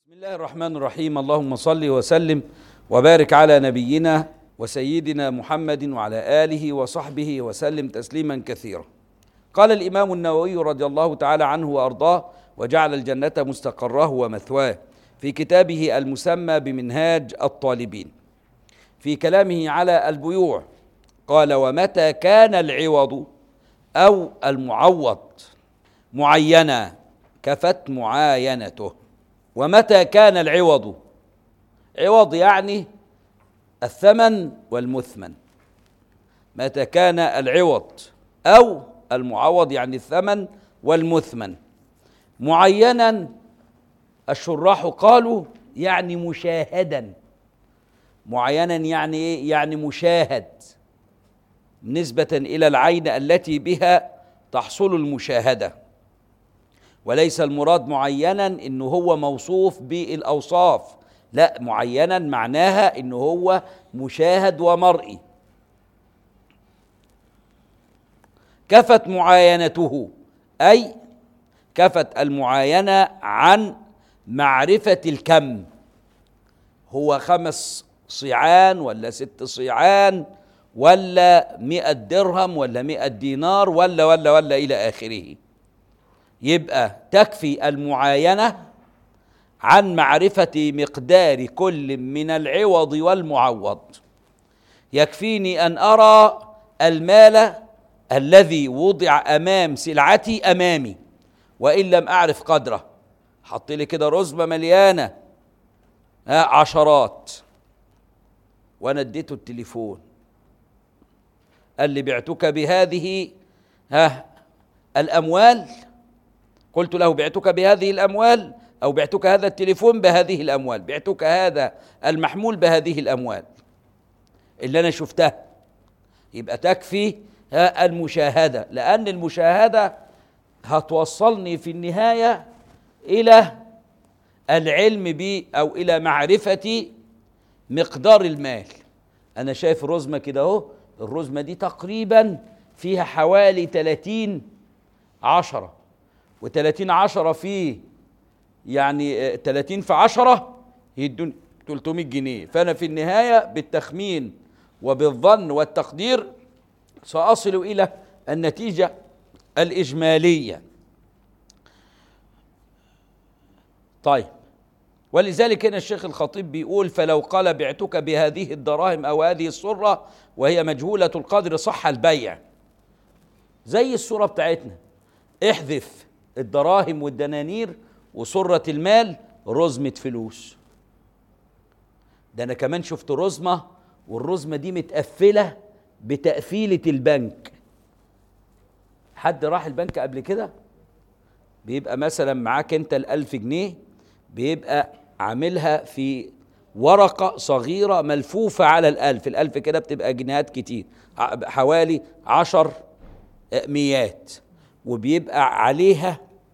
بسم الله الرحمن الرحيم اللهم صل وسلم وبارك على نبينا وسيدنا محمد وعلى اله وصحبه وسلم تسليما كثيرا قال الامام النووي رضي الله تعالى عنه وارضاه وجعل الجنه مستقره ومثواه في كتابه المسمى بمنهاج الطالبين في كلامه على البيوع قال ومتى كان العوض او المعوض معينا كفت معاينته ومتى كان العوض عوض يعني الثمن والمثمن متى كان العوض او المعوض يعني الثمن والمثمن معينا الشراح قالوا يعني مشاهدا معينا يعني ايه يعني مشاهد نسبه الى العين التي بها تحصل المشاهده وليس المراد معينا انه هو موصوف بالاوصاف لا معينا معناها انه هو مشاهد ومرئي كفت معاينته اي كفت المعاينه عن معرفه الكم هو خمس صيعان ولا ست صيعان ولا مئة درهم ولا مئة دينار ولا ولا ولا إلى آخره يبقى تكفي المعاينه عن معرفه مقدار كل من العوض والمعوض يكفيني ان ارى المال الذي وضع امام سلعتي امامي وان لم اعرف قدره حط لي كده رزمه مليانه ها عشرات وانا اديته التليفون قال لي بعتك بهذه ها الاموال قلت له بعتك بهذه الاموال او بعتك هذا التليفون بهذه الاموال بعتك هذا المحمول بهذه الاموال اللي انا شفتها يبقى تكفي المشاهده لان المشاهده هتوصلني في النهايه الى العلم بي او الى معرفه مقدار المال انا شايف رزمه كده اهو الرزمه دي تقريبا فيها حوالي 30 عشره و30 عشرة في يعني 30 في 10 يدون 300 جنيه فأنا في النهاية بالتخمين وبالظن والتقدير سأصل إلى النتيجة الإجمالية طيب ولذلك هنا الشيخ الخطيب بيقول فلو قال بعتك بهذه الدراهم أو هذه السرة وهي مجهولة القدر صح البيع زي الصورة بتاعتنا احذف الدراهم والدنانير وسرة المال رزمة فلوس ده أنا كمان شفت رزمة والرزمة دي متقفلة بتقفيلة البنك حد راح البنك قبل كده بيبقى مثلا معاك انت الألف جنيه بيبقى عاملها في ورقة صغيرة ملفوفة على الألف الألف كده بتبقى جنيهات كتير حوالي عشر ميات وبيبقى عليها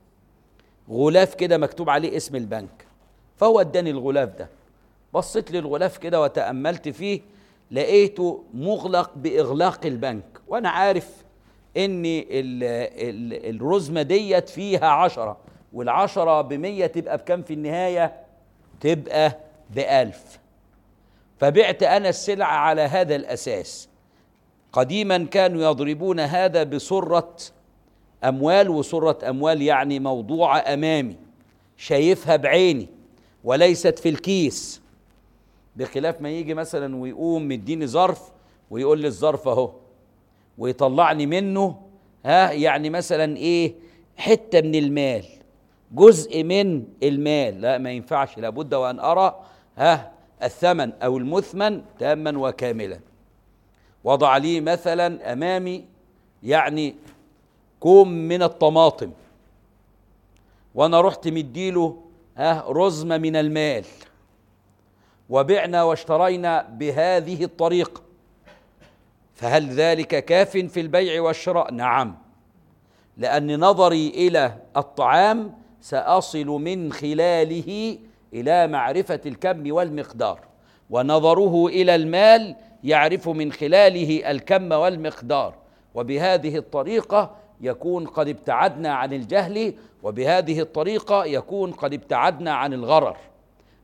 غلاف كده مكتوب عليه اسم البنك فهو اداني الغلاف ده بصيت للغلاف كده وتأملت فيه لقيته مغلق بإغلاق البنك وأنا عارف إن ال ال الرزمة ديت فيها عشرة والعشرة بمية تبقى بكم في النهاية تبقى بألف فبعت أنا السلعة على هذا الأساس قديما كانوا يضربون هذا بصرة أموال وصرة أموال يعني موضوعة أمامي شايفها بعيني وليست في الكيس بخلاف ما يجي مثلا ويقوم مديني ظرف ويقول لي الظرف اهو ويطلعني منه ها يعني مثلا ايه حته من المال جزء من المال لا ما ينفعش لابد وان ارى ها الثمن او المثمن تاما وكاملا وضع لي مثلا امامي يعني كوم من الطماطم وانا رحت مديله ها رزمه من المال وبعنا واشترينا بهذه الطريقه فهل ذلك كاف في البيع والشراء نعم لان نظري الى الطعام ساصل من خلاله الى معرفه الكم والمقدار ونظره الى المال يعرف من خلاله الكم والمقدار وبهذه الطريقه يكون قد ابتعدنا عن الجهل وبهذه الطريقه يكون قد ابتعدنا عن الغرر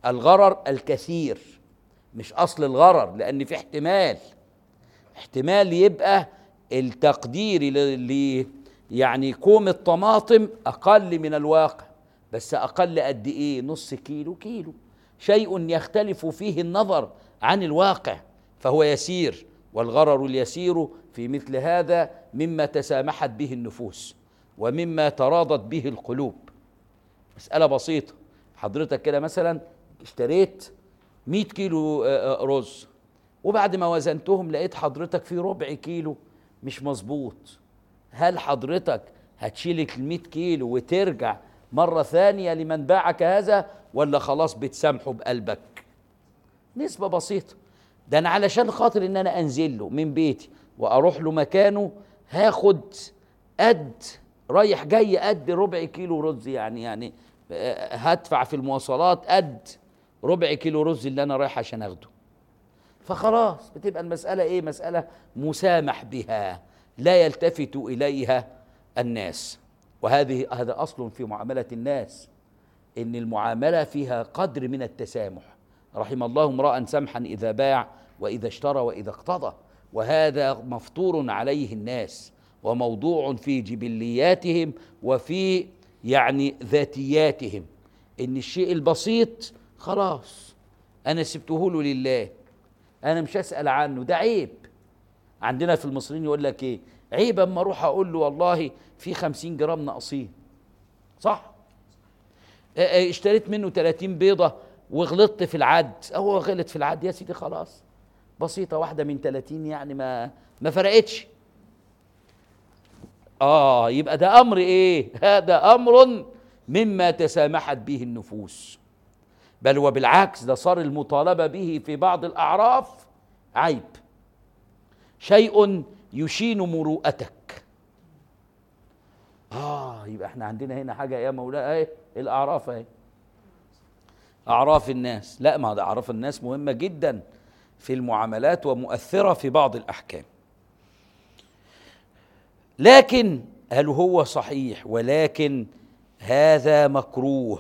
الغرر الكثير مش اصل الغرر لان في احتمال احتمال يبقى التقدير ل يعني كوم الطماطم اقل من الواقع بس اقل قد ايه نص كيلو كيلو شيء يختلف فيه النظر عن الواقع فهو يسير والغرر اليسير في مثل هذا مما تسامحت به النفوس ومما تراضت به القلوب مسألة بسيطة حضرتك كده مثلا اشتريت 100 كيلو آه، آه، رز وبعد ما وزنتهم لقيت حضرتك في ربع كيلو مش مظبوط هل حضرتك هتشيلك ال 100 كيلو وترجع مرة ثانية لمن باعك هذا ولا خلاص بتسامحه بقلبك نسبة بسيطة ده أنا علشان خاطر إن أنا أنزل له من بيتي وأروح له مكانه هاخد قد رايح جاي قد ربع كيلو رز يعني يعني آه، هدفع في المواصلات قد ربع كيلو رز اللي أنا رايح عشان أخده فخلاص بتبقى المسألة إيه مسألة مسامح بها لا يلتفت إليها الناس وهذه هذا أصل في معاملة الناس إن المعاملة فيها قدر من التسامح رحم الله امرأ سمحا إذا باع وإذا اشترى وإذا اقتضى وهذا مفطور عليه الناس وموضوع في جبلياتهم وفي يعني ذاتياتهم إن الشيء البسيط خلاص أنا سبته له لله أنا مش أسأل عنه ده عيب عندنا في المصريين يقول لك إيه عيب أما أروح أقول له والله في خمسين جرام ناقصين صح آه، آه، اشتريت منه 30 بيضة وغلطت في العد هو غلط في العد يا سيدي خلاص بسيطة واحدة من 30 يعني ما ما فرقتش اه يبقى ده امر ايه هذا امر مما تسامحت به النفوس بل وبالعكس ده صار المطالبة به في بعض الأعراف عيب شيء يشين مروءتك اه يبقى احنا عندنا هنا حاجة يا مولاي ايه الأعراف اهي أعراف الناس لا ما ده أعراف الناس مهمة جدا في المعاملات ومؤثرة في بعض الأحكام لكن هل هو صحيح ولكن هذا مكروه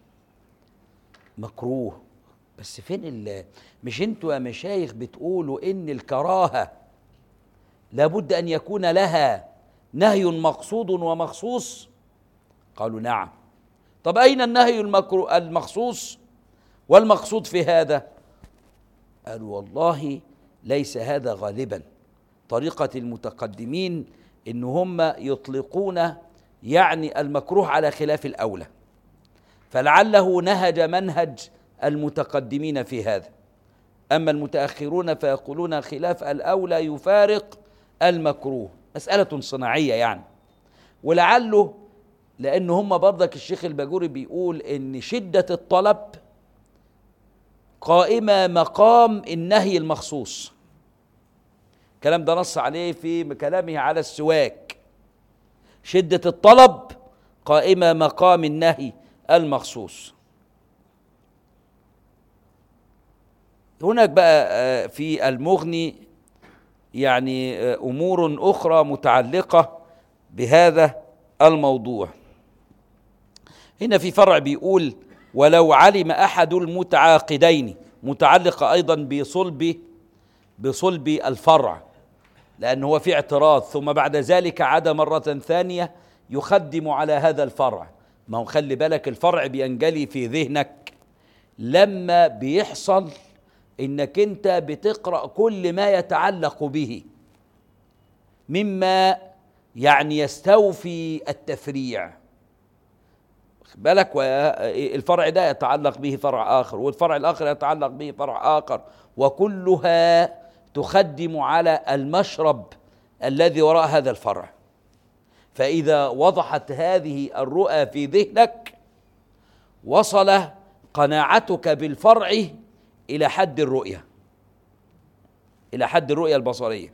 مكروه بس فين ال مش انتوا يا مشايخ بتقولوا ان الكراهه لابد ان يكون لها نهي مقصود ومخصوص قالوا نعم طب اين النهي المكرو المخصوص والمقصود في هذا قالوا والله ليس هذا غالبا طريقه المتقدمين ان هم يطلقون يعني المكروه على خلاف الاولى فلعله نهج منهج المتقدمين في هذا اما المتاخرون فيقولون خلاف الاولى يفارق المكروه مساله صناعيه يعني ولعله لان هم برضك الشيخ الباجوري بيقول ان شده الطلب قائمه مقام النهي المخصوص الكلام ده نص عليه في كلامه على السواك شده الطلب قائمه مقام النهي المخصوص هناك بقى آه، في المغني يعني آه، امور اخرى متعلقه بهذا الموضوع هنا في فرع بيقول ولو علم احد المتعاقدين متعلقه ايضا بصلب بصلب الفرع لان هو في اعتراض ثم بعد ذلك عاد مره ثانيه يخدم على هذا الفرع ما هو خلي بالك الفرع بينجلي في ذهنك لما بيحصل انك انت بتقرا كل ما يتعلق به مما يعني يستوفي التفريع بالك الفرع ده يتعلق به فرع اخر والفرع الاخر يتعلق به فرع اخر وكلها تخدم على المشرب الذي وراء هذا الفرع فإذا وضحت هذه الرؤى في ذهنك وصل قناعتك بالفرع إلى حد الرؤية إلى حد الرؤية البصرية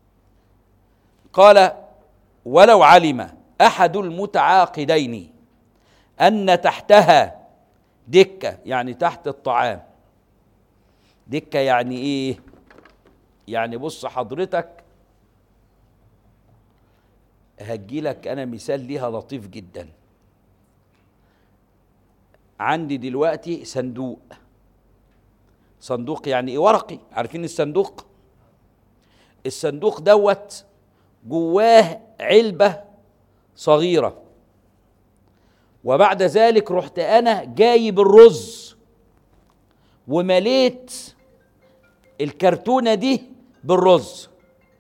قال ولو علم أحد المتعاقدين أن تحتها دكة يعني تحت الطعام دكة يعني إيه؟ يعني بص حضرتك هجيلك انا مثال ليها لطيف جدا عندي دلوقتي صندوق صندوق يعني ايه ورقي عارفين الصندوق الصندوق دوت جواه علبه صغيره وبعد ذلك رحت انا جايب الرز ومليت الكرتونه دي بالرز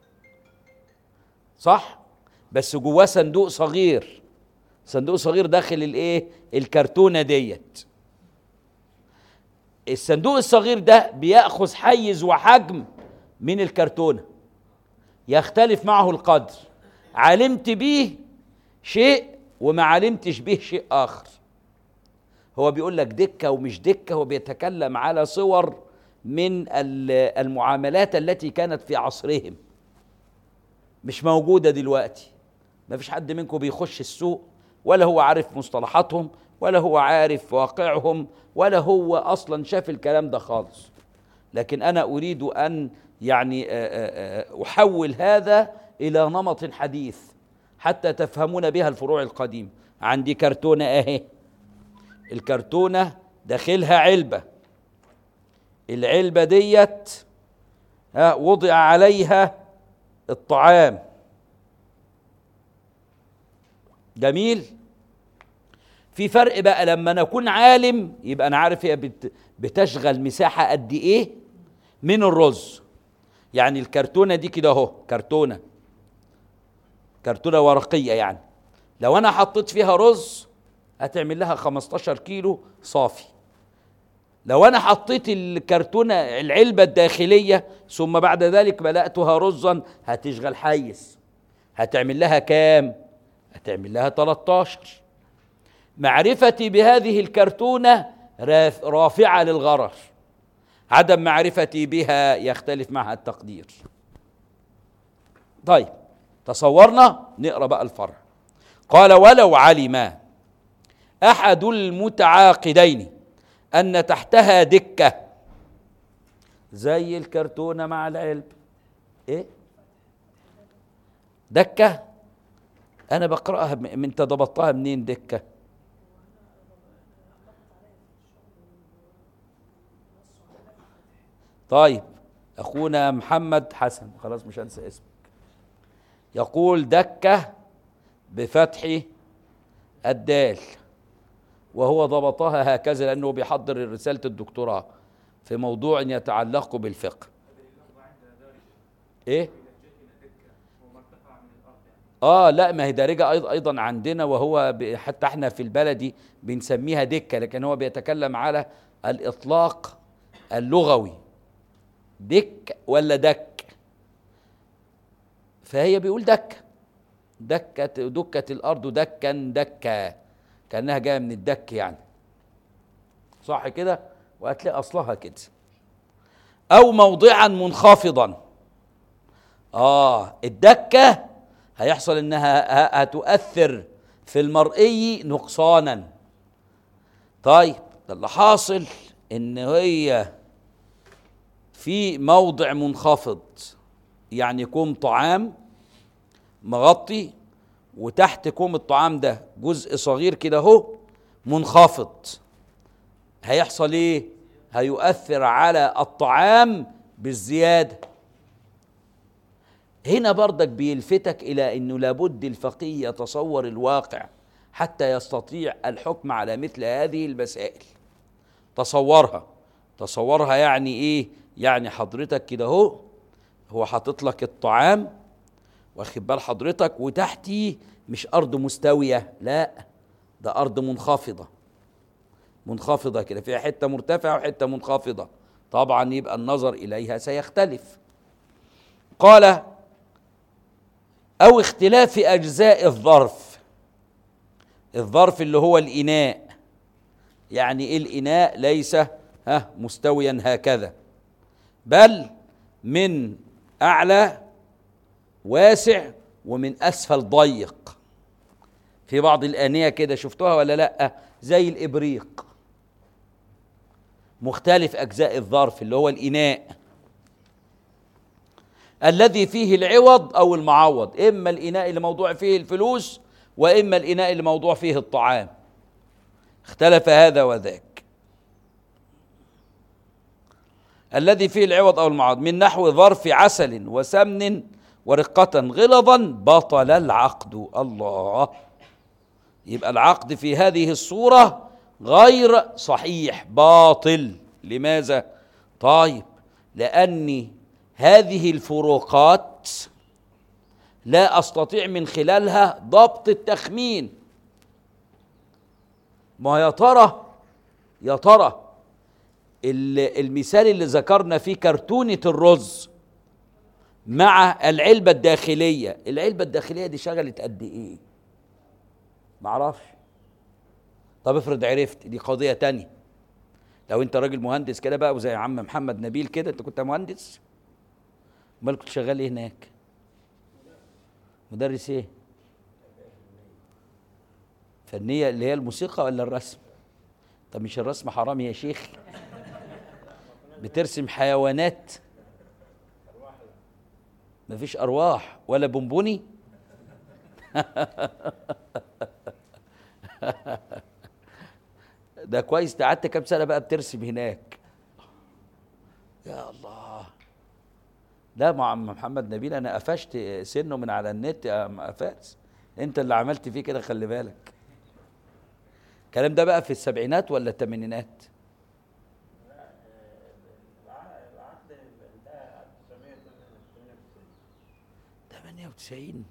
صح بس جواه صندوق صغير صندوق صغير داخل الايه الكرتونه ديت الصندوق الصغير ده بياخذ حيز وحجم من الكرتونه يختلف معه القدر علمت به شيء وما علمتش به شيء اخر هو بيقول لك دكه ومش دكه هو بيتكلم على صور من المعاملات التي كانت في عصرهم مش موجوده دلوقتي ما فيش حد منكم بيخش السوق ولا هو عارف مصطلحاتهم ولا هو عارف واقعهم ولا هو اصلا شاف الكلام ده خالص لكن انا اريد ان يعني احول هذا الى نمط حديث حتى تفهمون بها الفروع القديمه عندي كرتونه اهي الكرتونه داخلها علبه العلبه ديت وضع عليها الطعام جميل في فرق بقى لما انا اكون عالم يبقى انا عارف هي بتشغل مساحه قد ايه من الرز يعني الكرتونه دي كده اهو كرتونه كرتونه ورقيه يعني لو انا حطيت فيها رز هتعمل لها 15 كيلو صافي لو انا حطيت الكرتونه العلبه الداخليه ثم بعد ذلك ملأتها رزا هتشغل حيز هتعمل لها كام هتعمل لها 13 معرفتي بهذه الكرتونه رافعه للغرر عدم معرفتي بها يختلف معها التقدير طيب تصورنا نقرا بقى الفرع قال ولو علم احد المتعاقدين ان تحتها دكه زي الكرتونه مع العلب ايه دكه انا بقراها من انت ضبطتها منين دكه طيب اخونا محمد حسن خلاص مش هنسى اسمك يقول دكه بفتح الدال وهو ضبطها هكذا لانه بيحضر رساله الدكتوراه في موضوع يتعلق بالفقه ايه اه لا ما هي دارجه ايضا ايضا عندنا وهو حتى احنا في البلدي بنسميها دكه لكن هو بيتكلم على الاطلاق اللغوي دك ولا دك فهي بيقول دك دكة دكة الأرض دكا دكا كأنها جاية من الدك يعني صح كده وهتلاقي أصلها كده أو موضعا منخفضا آه الدكة هيحصل إنها هتؤثر في المرئي نقصانا طيب ده اللي حاصل إن هي في موضع منخفض يعني كوم طعام مغطي وتحت كوم الطعام ده جزء صغير كده اهو منخفض هيحصل ايه هيؤثر على الطعام بالزياده هنا برضك بيلفتك الى انه لابد الفقيه يتصور الواقع حتى يستطيع الحكم على مثل هذه المسائل تصورها تصورها يعني ايه يعني حضرتك كده اهو هو حاطط لك الطعام واخد بال حضرتك وتحتيه مش ارض مستويه لا ده ارض منخفضه منخفضه كده فيها حته مرتفعه وحته منخفضه طبعا يبقى النظر اليها سيختلف قال او اختلاف اجزاء الظرف الظرف اللي هو الاناء يعني ايه الاناء ليس ها مستويا هكذا بل من اعلى واسع ومن اسفل ضيق في بعض الانيه كده شفتوها ولا لا زي الابريق مختلف اجزاء الظرف اللي هو الاناء الذي فيه العوض او المعوض اما الاناء اللي موضوع فيه الفلوس واما الاناء اللي موضوع فيه الطعام اختلف هذا وذاك الذي فيه العوض أو المعاض من نحو ظرف عسل وسمن ورقة غلظا بطل العقد الله يبقى العقد في هذه الصورة غير صحيح باطل لماذا؟ طيب لأني هذه الفروقات لا استطيع من خلالها ضبط التخمين ما يا ترى يا ترى المثال اللي ذكرنا فيه كرتونة الرز مع العلبة الداخلية العلبة الداخلية دي شغلت قد ايه معرفش طب افرض عرفت دي قضية تانية لو انت راجل مهندس كده بقى وزي عم محمد نبيل كده انت كنت مهندس امال كنت شغال ايه هناك مدرس ايه فنية اللي هي الموسيقى ولا الرسم طب مش الرسم حرام يا شيخ بترسم حيوانات مفيش ارواح ولا بونبوني ده كويس ده قعدت كام سنه بقى بترسم هناك يا الله لا مع عم محمد نبيل انا قفشت سنه من على النت يا فارس انت اللي عملت فيه كده خلي بالك الكلام ده بقى في السبعينات ولا الثمانينات 98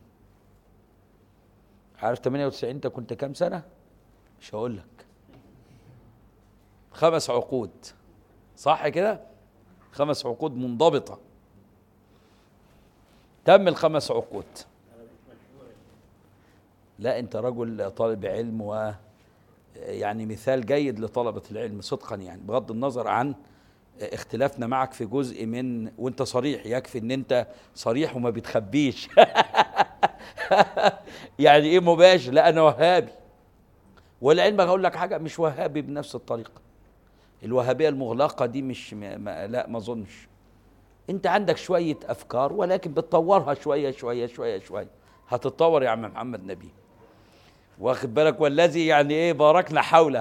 عارف 98 انت كنت كام سنة؟ مش هقول لك خمس عقود صح كده؟ خمس عقود منضبطة تم الخمس عقود لا انت رجل طالب علم و يعني مثال جيد لطلبة العلم صدقا يعني بغض النظر عن اختلافنا معك في جزء من وانت صريح يكفي ان انت صريح وما بتخبيش يعني ايه مباشر لا انا وهابي والعلم هقول لك حاجه مش وهابي بنفس الطريقه الوهابيه المغلقه دي مش ما لا ما اظنش انت عندك شويه افكار ولكن بتطورها شويه شويه شويه شويه هتتطور يا عم محمد نبي واخد بالك والذي يعني ايه باركنا حوله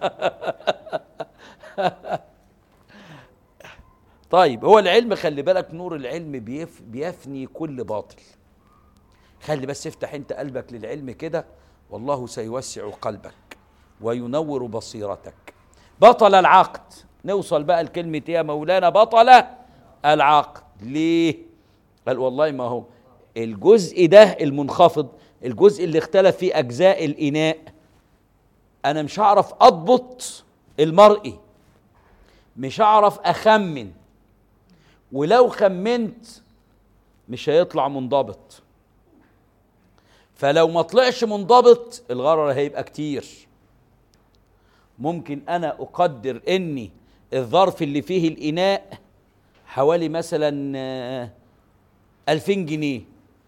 طيب هو العلم خلي بالك نور العلم بيف بيفني كل باطل خلي بس افتح انت قلبك للعلم كده والله سيوسع قلبك وينور بصيرتك بطل العقد نوصل بقى لكلمة يا مولانا بطل العقد ليه قال والله ما هو الجزء ده المنخفض الجزء اللي اختلف فيه أجزاء الإناء أنا مش هعرف أضبط المرئي مش هعرف أخمن ولو خمنت مش هيطلع منضبط فلو ما طلعش منضبط الغرر هيبقى كتير ممكن انا اقدر اني الظرف اللي فيه الاناء حوالي مثلا آه، ألفين جنيه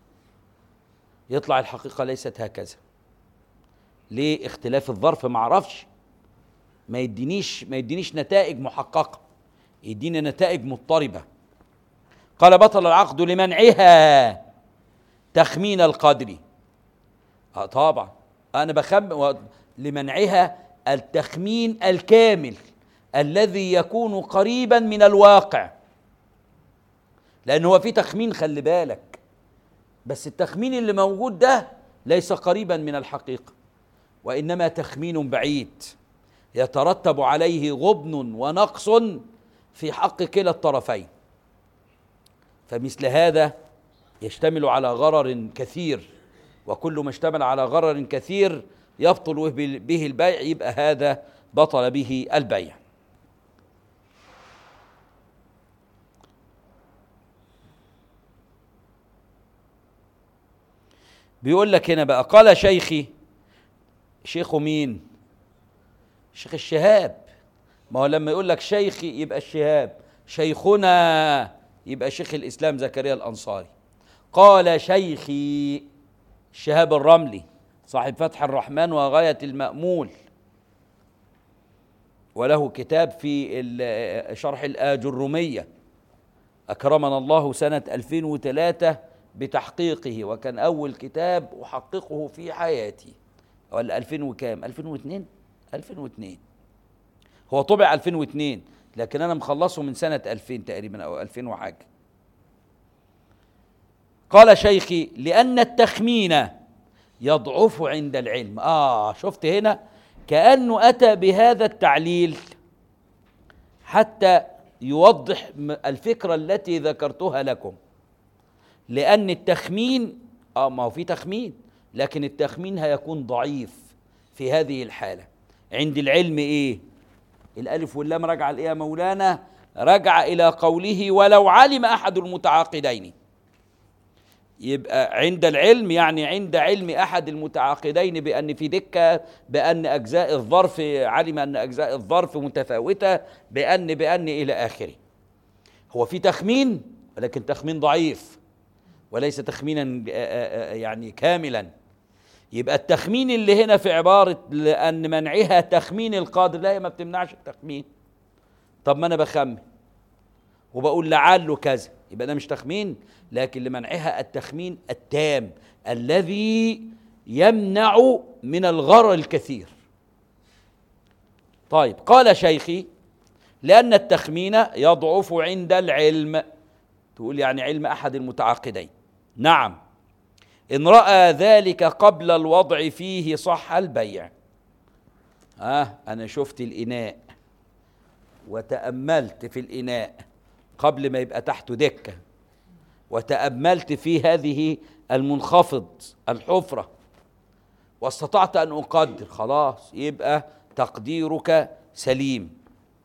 يطلع الحقيقة ليست هكذا ليه اختلاف الظرف ما اعرفش ما يدينيش ما يدينيش نتائج محققة يديني نتائج مضطربة قال بطل العقد لمنعها تخمين القدر اه طبعا انا بخم لمنعها التخمين الكامل الذي يكون قريبا من الواقع لان هو في تخمين خلي بالك بس التخمين اللي موجود ده ليس قريبا من الحقيقه وانما تخمين بعيد يترتب عليه غبن ونقص في حق كلا الطرفين فمثل هذا يشتمل على غرر كثير وكل ما اشتمل على غرر كثير يبطل به البيع يبقى هذا بطل به البيع بيقول لك هنا بقى قال شيخي شيخه مين شيخ الشهاب ما هو لما يقول لك شيخي يبقى الشهاب شيخنا يبقى شيخ الإسلام زكريا الأنصاري قال شيخي الشهاب الرملي صاحب فتح الرحمن وغاية المأمول وله كتاب في شرح الآج الرومية أكرمنا الله سنة 2003 بتحقيقه وكان أول كتاب أحققه في حياتي ولا 2000 وكام 2002 2002 هو طبع 2002 لكن انا مخلصه من سنه 2000 تقريبا او 2000 وحاجه قال شيخي لان التخمين يضعف عند العلم اه شفت هنا كانه اتى بهذا التعليل حتى يوضح الفكره التي ذكرتها لكم لان التخمين اه ما هو في تخمين لكن التخمين هيكون ضعيف في هذه الحاله عند العلم ايه الالف واللام رجع لايه يا مولانا رجع الى قوله ولو علم احد المتعاقدين يبقى عند العلم يعني عند علم احد المتعاقدين بان في دكه بان اجزاء الظرف علم ان اجزاء الظرف متفاوته بان بان الى اخره هو في تخمين ولكن تخمين ضعيف وليس تخمينا يعني كاملا يبقى التخمين اللي هنا في عباره لان منعها تخمين القادر لا هي ما بتمنعش التخمين طب ما انا بخمن وبقول لعله كذا يبقى ده مش تخمين لكن لمنعها التخمين التام الذي يمنع من الغرر الكثير طيب قال شيخي لأن التخمين يضعف عند العلم تقول يعني علم أحد المتعاقدين نعم إن رأى ذلك قبل الوضع فيه صح البيع آه أنا شفت الإناء وتأملت في الإناء قبل ما يبقى تحته دكة وتأملت في هذه المنخفض الحفرة واستطعت أن أقدر خلاص يبقى تقديرك سليم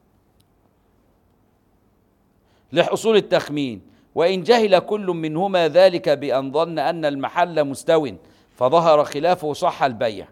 لحصول التخمين وإن جهل كل منهما ذلك بأن ظن أن المحل مستو فظهر خلافه صح البيع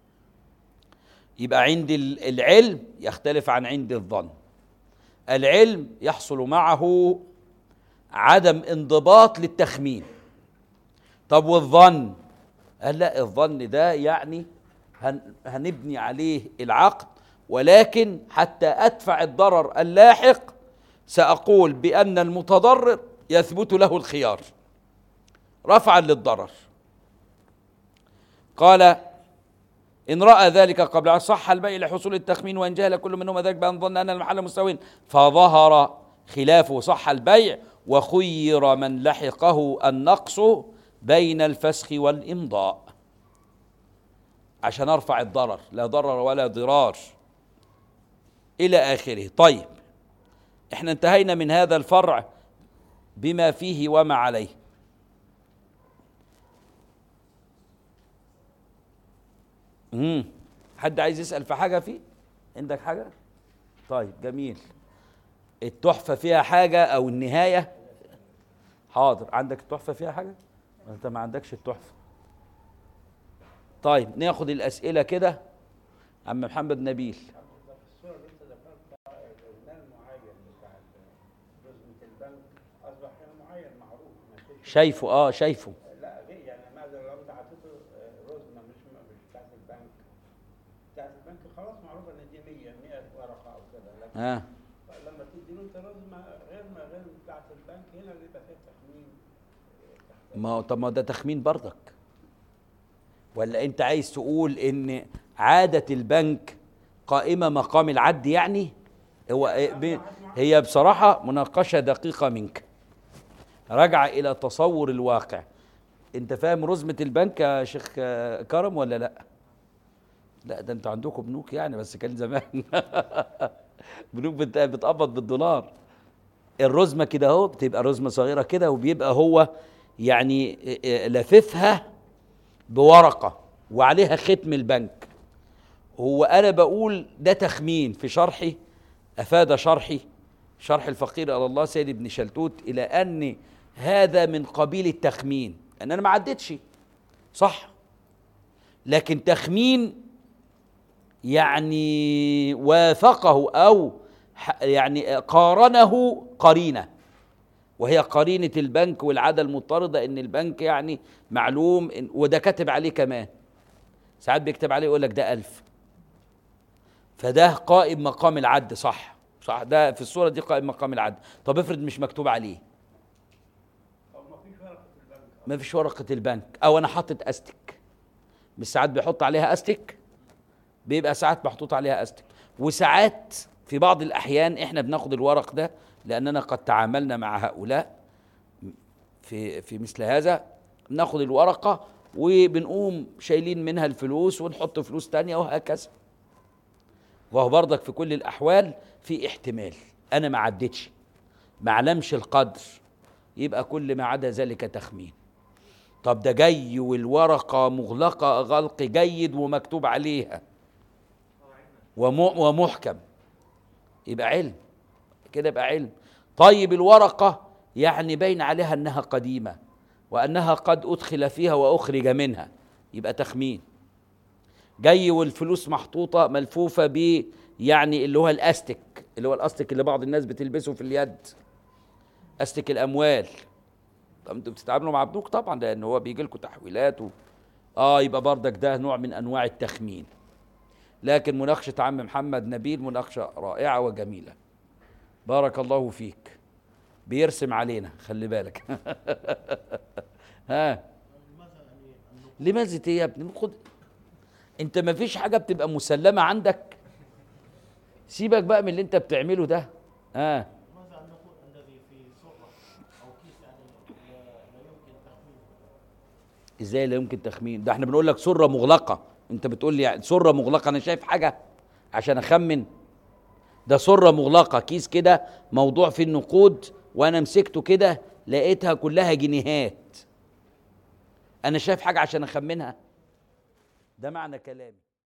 يبقى عند العلم يختلف عن عند الظن العلم يحصل معه عدم انضباط للتخمين طب والظن قال لا الظن ده يعني هنبني عليه العقد ولكن حتى ادفع الضرر اللاحق ساقول بان المتضرر يثبت له الخيار رفعا للضرر قال إن رأى ذلك قبل أن صح البيع لحصول التخمين وإن جهل كل منهما ذلك بأن ظن أن المحل مستوين فظهر خلافه صح البيع وخير من لحقه النقص بين الفسخ والإمضاء عشان أرفع الضرر لا ضرر ولا ضرار إلى آخره طيب احنا انتهينا من هذا الفرع بما فيه وما عليه امم حد عايز يسأل في حاجة فيه عندك حاجة طيب جميل التحفة فيها حاجة أو النهاية حاضر عندك التحفة فيها حاجة أنت ما عندكش التحفة طيب ناخد الأسئلة كده عم محمد نبيل شايفه اه شايفه لا يعني ماذا لو انت عطيته رزمه مش مش بتاعت البنك بتاعت البنك خلاص معروفه ان دي 100 100 ورقه او كده لكن اه لما تدي له انت رزمه غير ما غير بتاعت البنك هنا اللي يبقى فيها تخمين ما هو طب ما ده تخمين برضك ولا انت عايز تقول ان عادة البنك قائمة مقام العد يعني هو إيه بي- هي بصراحة مناقشة دقيقة منك راجعة إلى تصور الواقع أنت فاهم رزمة البنك يا شيخ آه، كرم ولا لا؟ لا ده أنتوا عندكم بنوك يعني بس كان زمان بنوك بت- بتقبض بالدولار الرزمة كده اهو بتبقى رزمة صغيرة كده وبيبقى هو يعني آه، آه، لاففها بورقة وعليها ختم البنك هو أنا بقول ده تخمين في شرحي أفاد شرحي شرح الفقير على الله سيد ابن شلتوت إلى أن هذا من قبيل التخمين أن أنا ما عدتش صح لكن تخمين يعني وافقه أو ح- يعني قارنه قرينه وهي قرينة البنك والعادة المضطردة إن البنك يعني معلوم إن وده كاتب عليه كمان ساعات بيكتب عليه يقول لك ده ألف فده قائم مقام العد صح صح ده في الصورة دي قائم مقام العد طب افرض مش مكتوب عليه او ما فيش ورقه البنك ما فيش ورقة البنك أو أنا حاطط أستك مش ساعات بيحط عليها أستك بيبقى ساعات محطوط عليها أستك وساعات في بعض الاحيان احنا بناخد الورق ده لاننا قد تعاملنا مع هؤلاء في في مثل هذا بناخد الورقه وبنقوم شايلين منها الفلوس ونحط فلوس تانية وهكذا وهو برضك في كل الاحوال في احتمال انا ما عدتش ما اعلمش القدر يبقى كل ما عدا ذلك تخمين طب ده جاي والورقة مغلقة غلق جيد ومكتوب عليها وم- ومحكم يبقى علم كده يبقى علم طيب الورقة يعني باين عليها انها قديمة وانها قد ادخل فيها واخرج منها يبقى تخمين جاي والفلوس محطوطة ملفوفة ب يعني اللي هو الاستك اللي هو الاستك اللي بعض الناس بتلبسه في اليد استك الاموال طب انتوا بتتعاملوا مع بنوك طبعا لان هو بيجي لكم تحويلات و... اه يبقى بردك ده نوع من انواع التخمين لكن مناقشه عم محمد نبيل مناقشه رائعه وجميله بارك الله فيك بيرسم علينا خلي بالك ها لماذا ايه يا ابني خد انت ما فيش حاجه بتبقى مسلمه عندك سيبك بقى من اللي انت بتعمله ده ها ماذا أن نقول الذي في سرة أو كيس يعني لا, لا يمكن تخمينه ازاي لا يمكن تخمين ده احنا بنقول لك سره مغلقه انت بتقول لي يعني سره مغلقه انا شايف حاجه عشان اخمن ده سره مغلقه كيس كده موضوع فيه النقود وانا مسكته كده لقيتها كلها جنيهات انا شايف حاجه عشان اخمنها ده معنى كلامي